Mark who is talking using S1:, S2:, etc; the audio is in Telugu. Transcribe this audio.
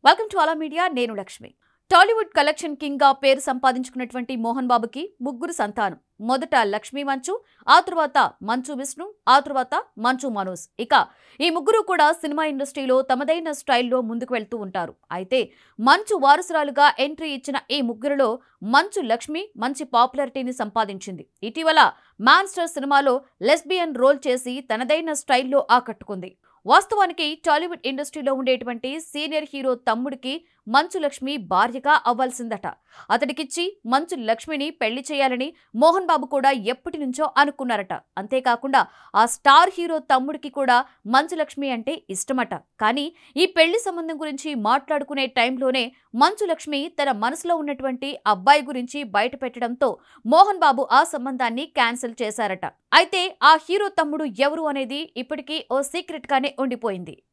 S1: వెల్కమ్ టు అలా మీడియా నేను లక్ష్మి టాలీవుడ్ కలెక్షన్ కింగ్ గా పేరు సంపాదించుకున్నటువంటి మోహన్ బాబుకి ముగ్గురు సంతానం మొదట లక్ష్మీ మంచు ఆ తరువాత మంచు విష్ణు ఆ తరువాత మంచు మనోజ్ ఇక ఈ ముగ్గురు కూడా సినిమా ఇండస్ట్రీలో తమదైన స్టైల్లో ముందుకు వెళ్తూ ఉంటారు అయితే మంచు వారసురాలుగా ఎంట్రీ ఇచ్చిన ఈ ముగ్గురులో మంచు లక్ష్మి మంచి పాపులారిటీని సంపాదించింది ఇటీవల మాన్స్టర్ సినిమాలో లెస్బియన్ రోల్ చేసి తనదైన స్టైల్లో ఆకట్టుకుంది వాస్తవానికి టాలీవుడ్ ఇండస్ట్రీలో ఉండేటువంటి సీనియర్ హీరో తమ్ముడికి మంచు లక్ష్మి భార్యగా అవ్వాల్సిందట అతడికిచ్చి మంచు లక్ష్మిని పెళ్లి చేయాలని మోహన్ బాబు కూడా ఎప్పటి నుంచో అనుకున్నారట అంతేకాకుండా ఆ స్టార్ హీరో తమ్ముడికి కూడా మంచు లక్ష్మి అంటే ఇష్టమట కానీ ఈ పెళ్లి సంబంధం గురించి మాట్లాడుకునే టైంలోనే మంచు లక్ష్మి తన మనసులో ఉన్నటువంటి అబ్బాయి గురించి బయట పెట్టడంతో మోహన్ బాబు ఆ సంబంధాన్ని క్యాన్సిల్ చేశారట అయితే ఆ హీరో తమ్ముడు ఎవరు అనేది ఇప్పటికీ ఓ సీక్రెట్ గానే ఉండిపోయింది